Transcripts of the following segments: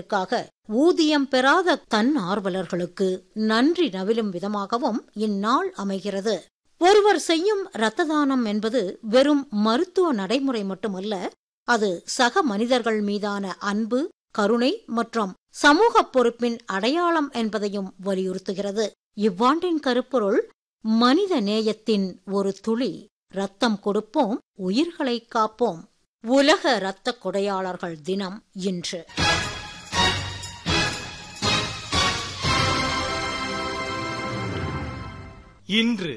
சேவைகளுக்காக ஊதியம் பெறாத தன் ஆர்வலர்களுக்கு நன்றி நவிலும் விதமாகவும் இந்நாள் அமைகிறது ஒருவர் செய்யும் இரத்த தானம் என்பது வெறும் மருத்துவ நடைமுறை மட்டுமல்ல அது சக மனிதர்கள் மீதான அன்பு கருணை மற்றும் சமூக பொறுப்பின் அடையாளம் என்பதையும் வலியுறுத்துகிறது இவ்வாண்டின் கருப்பொருள் மனித நேயத்தின் ஒரு துளி ரத்தம் கொடுப்போம் உயிர்களை காப்போம் உலக இரத்த கொடையாளர்கள் தினம் இன்று இன்று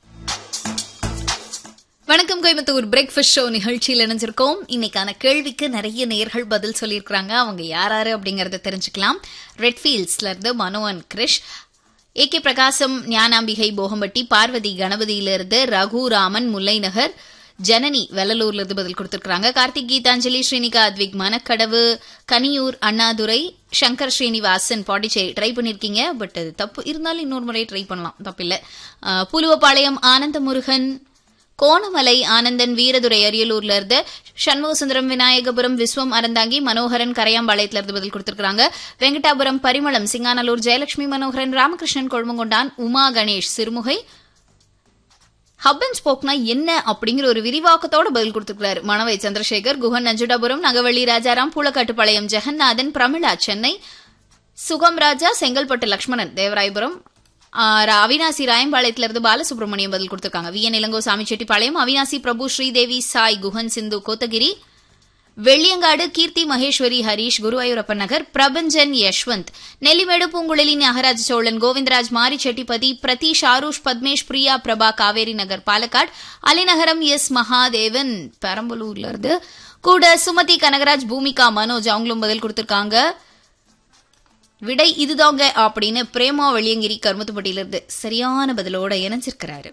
வணக்கம் கோயம்புத்தூர் பிரேக்ஃபாஸ்ட் ஷோ நிகழ்ச்சியில் இணைஞ்சிருக்கோம் இன்னைக்கான கேள்விக்கு நிறைய நேர்கள் பதில் சொல்லியிருக்கிறாங்க அவங்க யாராரு அப்படிங்கறத தெரிஞ்சுக்கலாம் ரெட்ஃபீல்ட்ஸ்ல இருந்து மனோவன் கிரிஷ் ஏ கே பிரகாசம் ஞானாம்பிகை போகம்பட்டி பார்வதி கணபதியிலிருந்து ரகுராமன் முல்லைநகர் ஜனனி வெள்ளலூர்ல இருந்து பதில் கொடுத்திருக்காங்க கார்த்திக் கீதாஞ்சலி ஸ்ரீனிகா அத்விக் மனக்கடவு கனியூர் அண்ணாதுரை சங்கர் ஸ்ரீனிவாசன் பாண்டிச்சேரி ட்ரை பண்ணிருக்கீங்க பட் அது தப்பு இருந்தாலும் இன்னொரு முறை ட்ரை பண்ணலாம் தப்பில்லை அஹ், புலுவப்பாளையம் ஆனந்த முருகன் கோணமலை ஆனந்தன் வீரதுரை அரியலூர்ல இருந்து சண்முகசுந்தரம் விநாயகபுரம் விஸ்வம் அறந்தாங்கி மனோகரன் கரையாம்பாளையத்துல இருந்து பதில் கொடுத்திருக்காங்க வெங்கடாபுரம் பரிமளம் சிங்கானலூர் ஜெயலட்சுமி மனோகரன் ராமகிருஷ்ணன் கொழுமங்கொண்டான் உமா கணேஷ் சிறுமுகை ஹப் அண்ட் ஸ்போக்னா என்ன அப்படிங்கிற ஒரு விரிவாக்கத்தோட பதில் கொடுத்திருக்கிறாரு மணவை சந்திரசேகர் குஹன் நஞ்சுடாபுரம் நகவள்ளி ராஜாராம் பூலக்காட்டுப்பாளையம் ஜெகநாதன் பிரமிளா சென்னை சுகம் ராஜா செங்கல்பட்டு லக்ஷ்மணன் தேவராயபுரம் ஆ, ரா- அவினாசி ராயம்பாளையத்திலிருந்து பாலசுப்ரமணியம் பதில் கொடுத்திருக்காங்க V N Elango Samichettipalayam Avinashi Prabhu Sridevi Sai Guhan Sindhu Kotagiri Velliyangadu Keerthi Maheswari Harish Guruvayurappan Nagar Prabanjan Yashwanth Nellimedu Poonguzhali Nagaraja Cholan Govindaraj Mari Chettipathi Pradeesh Aarush Padmesh Priya Prabha Kaveri Nagar Palakkad Alinagaram S Mahadevan பெரம்பலூர்ல இருந்து கூட சுமதி கனகராஜ் பூமிகா மனோஜ் அவங்களும் பதில் கொடுத்திருக்காங்க விடை இதுதாங்க அப்படின்னு பிரேமா வெளியங்கிரி கருமத்துப்பட்டியில இருந்து சரியான பதிலோட இணைஞ்சிருக்கிறாரு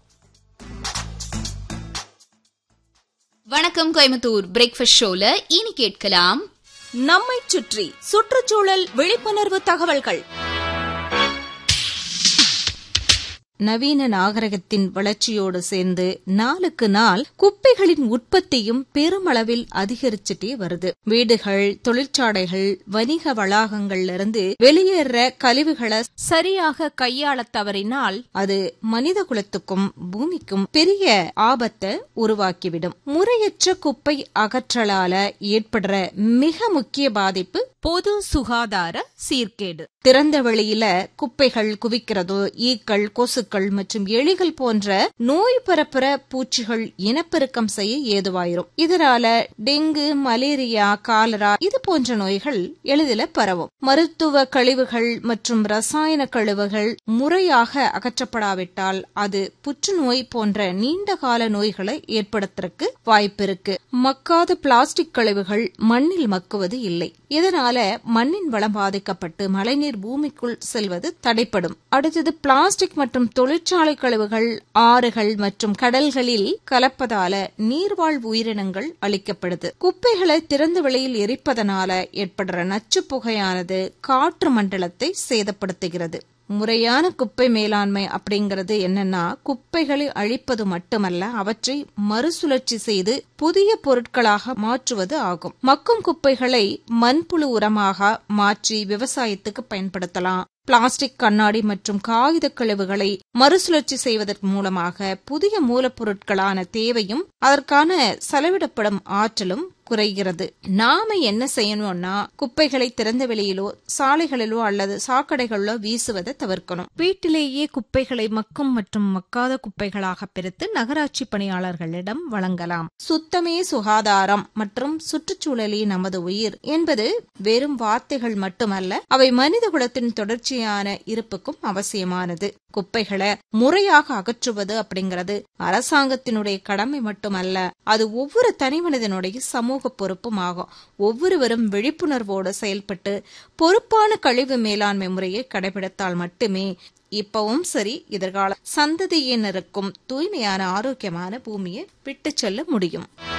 வணக்கம் கோயம்புத்தூர் பிரேக்ஃபாஸ்ட் ஷோல இனி கேட்கலாம் நம்மைச் சுற்றி சுற்றுச்சூழல் விழிப்புணர்வு தகவல்கள் நவீன நாகரிகத்தின் வளர்ச்சியோடு சேர்ந்து நாளுக்கு நாள் குப்பைகளின் உற்பத்தியும் பெருமளவில் அதிகரிச்சுட்டே வருது வீடுகள் தொழிற்சாலைகள் வணிக வளாகங்கள்ல இருந்து வெளியேற கழிவுகளை சரியாக கையாள தவறினால் அது மனித குலத்துக்கும் பூமிக்கும் பெரிய ஆபத்தை உருவாக்கிவிடும் முறையற்ற குப்பை அகற்றலால ஏற்படுற மிக முக்கிய பாதிப்பு பொது சுகாதார சீர்கேடு திறந்த வெளியில குப்பைகள் குவிக்கிறதோ ஈக்கள் கொசுக்கள் மற்றும் எலிகள் போன்ற நோய் பரப்புற பூச்சிகள் இனப்பெருக்கம் செய்ய ஏதுவாயிரும் இதனால டெங்கு மலேரியா காலரா இது போன்ற நோய்கள் எளிதில பரவும் மருத்துவ கழிவுகள் மற்றும் ரசாயன கழிவுகள் முறையாக அகற்றப்படாவிட்டால் அது புற்றுநோய் போன்ற நீண்ட கால நோய்களை ஏற்படுத்துறதுக்கு வாய்ப்பிருக்கு மக்காத பிளாஸ்டிக் கழிவுகள் மண்ணில் மக்குவது இல்லை இதனால மண்ணின் வளம் பாதிக்கப்பட்டு மழைநீர் பூமிக்குள் செல்வது தடைப்படும் அடுத்தது பிளாஸ்டிக் மற்றும் தொழிற்சாலை கழிவுகள் ஆறுகள் மற்றும் கடல்களில் கலப்பதால நீர்வாழ் உயிரினங்கள் அழிக்கப்படுது குப்பைகளை திறந்த வெளியில் எரிப்பதனால ஏற்படுற நச்சு புகையானது காற்று மண்டலத்தை சேதப்படுத்துகிறது முறையான குப்பை மேலாண்மை அப்படிங்கிறது என்னன்னா குப்பைகளை அழிப்பது மட்டுமல்ல அவற்றை மறுசுழற்சி செய்து புதிய பொருட்களாக மாற்றுவது ஆகும் மக்கும் குப்பைகளை மண்புழு உரமாக மாற்றி விவசாயத்துக்கு பயன்படுத்தலாம் பிளாஸ்டிக் கண்ணாடி மற்றும் காகித கழிவுகளை மறுசுழற்சி செய்வதன் மூலமாக புதிய மூலப்பொருட்களான தேவையும் அதற்கான செலவிடப்படும் ஆற்றலும் குறைகிறது நாம என்ன செய்யணும்னா குப்பைகளை திறந்த வெளியிலோ சாலைகளிலோ அல்லது சாக்கடைகளிலோ வீசுவதை தவிர்க்கணும் வீட்டிலேயே குப்பைகளை மக்கும் மற்றும் மக்காத குப்பைகளாக பிரித்து நகராட்சி பணியாளர்களிடம் வழங்கலாம் சுத்தமே சுகாதாரம் மற்றும் சுற்றுச்சூழலே நமது உயிர் என்பது வெறும் வார்த்தைகள் மட்டுமல்ல அவை மனித குலத்தின் தொடர்ச்சியான இருப்புக்கும் அவசியமானது குப்பைகளை முறையாக அகற்றுவது அப்படிங்கிறது அரசாங்கத்தினுடைய கடமை மட்டுமல்ல அது ஒவ்வொரு தனி மனிதனுடைய சமூக பொறுப்பும் ஆகும் ஒவ்வொருவரும் விழிப்புணர்வோடு செயல்பட்டு பொறுப்பான கழிவு மேலாண்மை முறையை கடைபிடித்தால் மட்டுமே இப்பவும் சரி எதிர்கால சந்ததியினருக்கும் தூய்மையான ஆரோக்கியமான பூமியை விட்டுச் செல்ல முடியும்